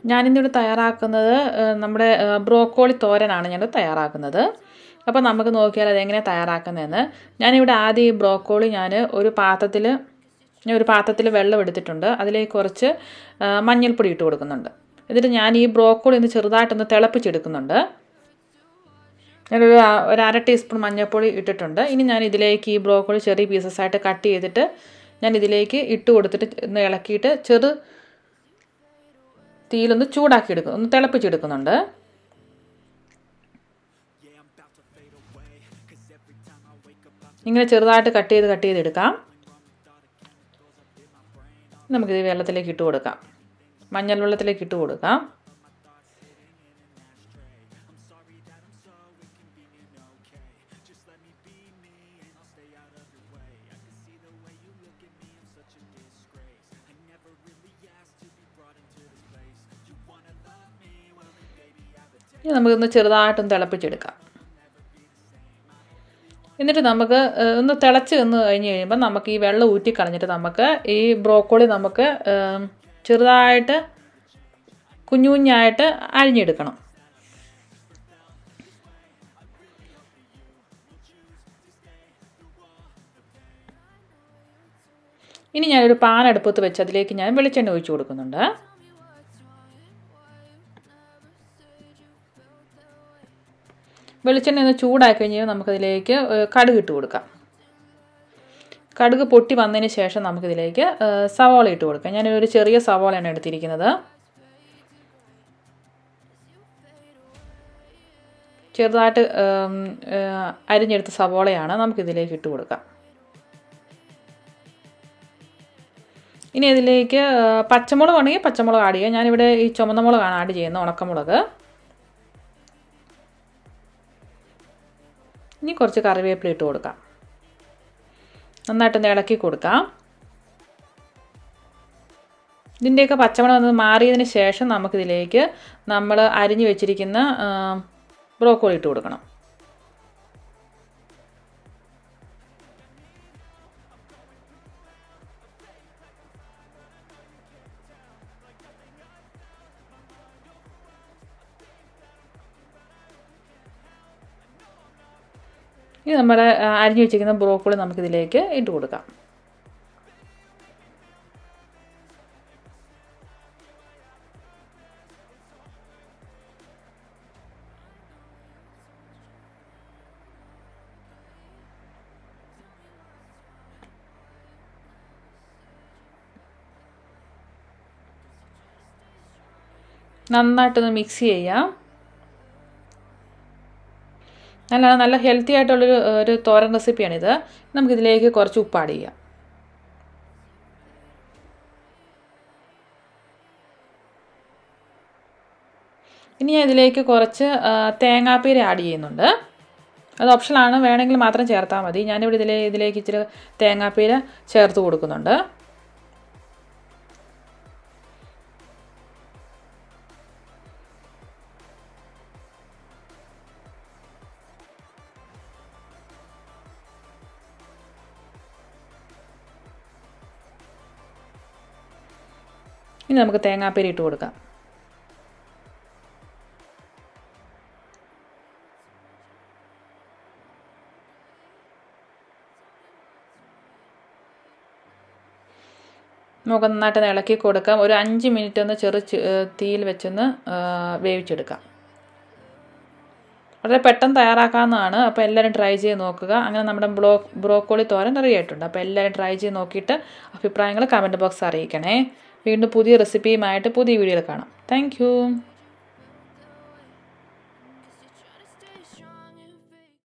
ഞാനിന്നിവിടെ തയ്യാറാക്കുന്നത് ഏഹ്, നമ്മുടെ ഏഹ്, ബ്രോക്കോളി തോരനാണ് ഞാൻ തയ്യാറാക്കുന്നത് അപ്പോൾ നമുക്ക് നോക്കിയാൽ അതെങ്ങനെയാണ് തയ്യാറാക്കുന്നതെന്ന് ഞാനിവിടെ ആദ്യം ഈ ബ്രോക്കോളി ഞാൻ ഒരു പാത്രത്തിൽ ഞാൻ ഒരു പാത്രത്തിൽ വെള്ളം എടുത്തിട്ടുണ്ട് അതിലേക്ക് കുറച്ച് ആ, മഞ്ഞൾപ്പൊടി ഇട്ട് കൊടുക്കുന്നുണ്ട് എന്നിട്ട് ഞാൻ ഈ ബ്രോക്കോളി ഒന്ന് ചെറുതായിട്ടൊന്ന് തിളപ്പിച്ചെടുക്കുന്നുണ്ട് ഞാനൊരു ആ- ഒരു അര ടീസ്പൂൺ മഞ്ഞൾപ്പൊടി ഇട്ടിട്ടുണ്ട് ഇനി ഞാൻ ഇതിലേക്ക് ഈ ബ്രോക്കോളി ചെറിയ പീസസ് ആയിട്ട് കട്ട് ചെയ്തിട്ട് ഞാൻ ഇതിലേക്ക് ഇട്ട് കൊടുത്തിട്ട് ഒന്ന് ഇളക്കിയിട്ട് ചെറു തീയിലൊന്ന് ചൂടാക്കി എടുക്കും ഒന്ന് തിളപ്പിച്ചെടുക്കുന്നുണ്ട് ഇങ്ങനെ ചെറുതായിട്ട് കട്ട് ചെയ്ത് കട്ട് ചെയ്ത് എടുക്കാം നമുക്കിത് വെള്ളത്തിലേക്ക് ഇട്ട് കൊടുക്കാം മഞ്ഞൾ വെള്ളത്തിലേക്ക് ഇട്ട് കൊടുക്കാം ഇനി നമുക്കൊന്ന് ചെറുതായിട്ടൊന്ന് തിളപ്പിച്ചെടുക്കാം എന്നിട്ട് നമുക്ക് ഏഹ്, ഒന്ന് തിളച്ച് നിന്ന് കഴിഞ്ഞ് കഴിയുമ്പോൾ നമുക്ക് ഈ വെള്ളം ഊറ്റി കളഞ്ഞിട്ട് നമുക്ക് ഈ ബ്രോക്കോളി നമുക്ക് ഏം, ചെറുതായിട്ട് കുഞ്ഞു കുഞ്ഞായിട്ട് അരിഞ്ഞെടുക്കണം ഇനി ഞാനൊരു പാൻ അടുപ്പത്ത് വെച്ച് അതിലേക്ക് ഞാൻ വെളിച്ചെണ്ണ ഒഴിച്ചു കൊടുക്കുന്നുണ്ട് വെളിച്ചെണ്ണ ഒന്ന് ചൂടാക്കി കഴിഞ്ഞാൽ നമുക്കതിലേക്ക് ഏഹ്, കടുക് ഇട്ട് കൊടുക്കാം കടുക് പൊട്ടി വന്നതിന് ശേഷം നമുക്കിതിലേക്ക് ഏഹ്, സവാള ഇട്ട് കൊടുക്കാം ഞാനൊരു ചെറിയ സവാളയാണ് എടുത്തിരിക്കുന്നത് ചെറുതായിട്ട് ഏം, ഏഹ്, അരിഞ്ഞെടുത്ത സവാളയാണ് നമുക്കിതിലേക്ക് ഇട്ട് കൊടുക്കാം ഇനി ഇതിലേക്ക് ഏഹ്, പച്ചമുളക് ഉണ്ടെങ്കിൽ പച്ചമുളക് ആഡ് ചെയ്യാം ഞാനിവിടെ ഈ ചുമന്ന മുളകാണ് ആഡ് ചെയ്യുന്നത് ഉണക്കമുളക് ഇനി കുറച്ച് കറിവേപ്പില ഇട്ട് കൊടുക്കാം നന്നായിട്ടൊന്ന് ഇളക്കി കൊടുക്കാം ഇതിൻ്റെയൊക്കെ പച്ചമണം ഒന്ന് മാറിയതിന് ശേഷം നമുക്കിതിലേക്ക് നമ്മൾ അരിഞ്ഞു വെച്ചിരിക്കുന്ന ആ, ബ്രോക്കോളി ഇട്ട് കൊടുക്കണം ഇനി നമ്മുടെ ആ, അരിഞ്ഞു വെച്ചിരിക്കുന്ന ബ്രോക്കോളി നമുക്കിതിലേക്ക് ഇട്ട് കൊടുക്കാം നന്നായിട്ടൊന്ന് മിക്സ് ചെയ്യാം നല്ല നല്ല ഹെൽത്തി ആയിട്ടുള്ളൊരു ഒരു തോരൻ റെസിപ്പിയാണിത് നമുക്കിതിലേക്ക് കുറച്ച് ഉപ്പ് ആഡ് ചെയ്യാം ഇനി ഞാൻ ഇതിലേക്ക് കുറച്ച് ആ, തേങ്ങാപ്പീര ആഡ് ചെയ്യുന്നുണ്ട് അത് ഓപ്ഷനാണ് വേണമെങ്കിൽ മാത്രം ചേർത്താൽ മതി ഞാനിവിടെ ഇതിലെ ഇതിലേക്ക് ഇച്ചിരി തേങ്ങാപ്പീര ചേർത്ത് കൊടുക്കുന്നുണ്ട് ഇനി നമുക്ക് തേങ്ങാപ്പീര ഇട്ട് കൊടുക്കാം നമുക്ക് നന്നായിട്ട് ഇളക്കി കൊടുക്കാം ഒരു അഞ്ച് മിനിറ്റ് ഒന്ന് ചെറു ചി- ഏഹ് തീയിൽ വെച്ചൊന്ന് ആ, വേവിച്ചെടുക്കാം വളരെ പെട്ടെന്ന് തയ്യാറാക്കാവുന്നതാണ് അപ്പോൾ എല്ലാവരും ട്രൈ ചെയ്ത് നോക്കുക അങ്ങനെ നമ്മുടെ ബ്രോ ബ്രോക്കോളി തോരൻ റെഡി ആയിട്ടുണ്ട് അപ്പോൾ എല്ലാവരും ട്രൈ ചെയ്ത് നോക്കിയിട്ട് അഭിപ്രായങ്ങൾ കമൻറ്റ് ബോക്സ് അറിയിക്കണേ വീണ്ടും പുതിയ റെസിപ്പിയുമായിട്ട് പുതിയ വീഡിയോയിൽ കാണാം താങ്ക്